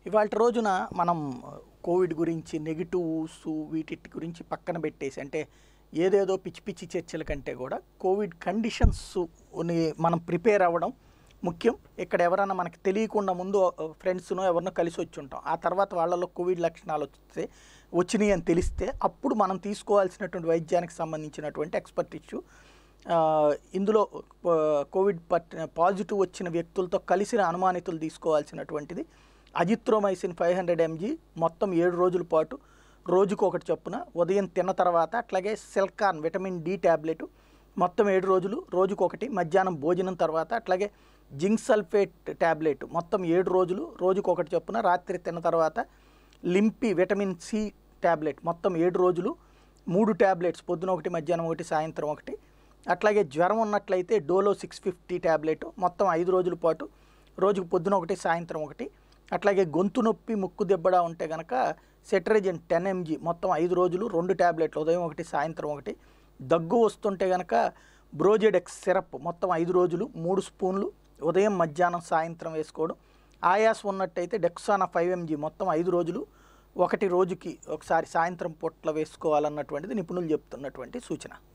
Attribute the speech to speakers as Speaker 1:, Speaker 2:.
Speaker 1: ఇవాళ రోజున మనం కోవిడ్ గురించి నెగిటివ్స్ వీటి గురించి పక్కన పెట్టేసి అంటే ఏదేదో పిచ్చి పిచ్చి చర్చల కంటే కూడా కోవిడ్ కండిషన్స్ మనం ప్రిపేర్ అవ్వడం ముఖ్యం ఇక్కడ ఎవరైనా మనకి తెలియకుండా ముందు ఫ్రెండ్స్ను ఎవరినో కలిసి వచ్చి ఉంటాం ఆ తర్వాత వాళ్ళలో కోవిడ్ లక్షణాలు వస్తే వచ్చినాయి అని తెలిస్తే అప్పుడు మనం తీసుకోవాల్సినటువంటి వైద్యానికి సంబంధించినటువంటి ఎక్స్పర్ట్ ఇష్యూ ఆ, ఇందులో ఆ, కోవిడ్ పట్ పాజిటివ్ వచ్చిన వ్యక్తులతో కలిసిన అనుమానితులు తీసుకోవాల్సినటువంటిది అజిత్రోమైసిన్ ఫైవ్ హండ్రెడ్ ఎంజీ మొత్తం ఏడు రోజుల పాటు రోజుకు ఒకటి చొప్పున ఉదయం తిన్న తర్వాత అట్లాగే సెల్కాన్ విటమిన్ డి ట్యాబ్లెట్ మొత్తం ఏడు రోజులు రోజుకు ఒకటి మధ్యాహ్నం భోజనం తర్వాత అట్లాగే జింక్ సల్ఫేట్ ట్యాబ్లెట్ మొత్తం ఏడు రోజులు రోజుకు ఒకటి చొప్పున రాత్రి తిన్న తర్వాత లింపి విటమిన్ సి ట్యాబ్లెట్ మొత్తం ఏడు రోజులు మూడు ట్యాబ్లెట్స్ పొద్దున ఒకటి మధ్యాహ్నం ఒకటి సాయంత్రం ఒకటి అట్లాగే జ్వరం ఉన్నట్లయితే డోలో సిక్స్ ఫిఫ్టీ ట్యాబ్లెట్ మొత్తం ఐదు రోజుల పాటు రోజుకు పొద్దున ఒకటి సాయంత్రం ఒకటి అట్లాగే గొంతు నొప్పి ముక్కు దెబ్బడా ఉంటే కనుక సెట్రజన్ టెన్ ఎంజీ మొత్తం ఐదు రోజులు రెండు ట్యాబ్లెట్లు ఉదయం ఒకటి సాయంత్రం ఒకటి దగ్గు వస్తుంటే కనుక బ్రోజెడెక్స్ సిరప్ మొత్తం ఐదు రోజులు మూడు స్పూన్లు ఉదయం మధ్యాహ్నం సాయంత్రం వేసుకోవడం ఆయాస్ ఉన్నట్టయితే డెక్సానా ఫైవ్ ఎంజీ మొత్తం ఐదు రోజులు ఒకటి రోజుకి ఒకసారి సాయంత్రం పూట్ల వేసుకోవాలన్నటువంటిది నిపుణులు చెప్తున్నటువంటి సూచన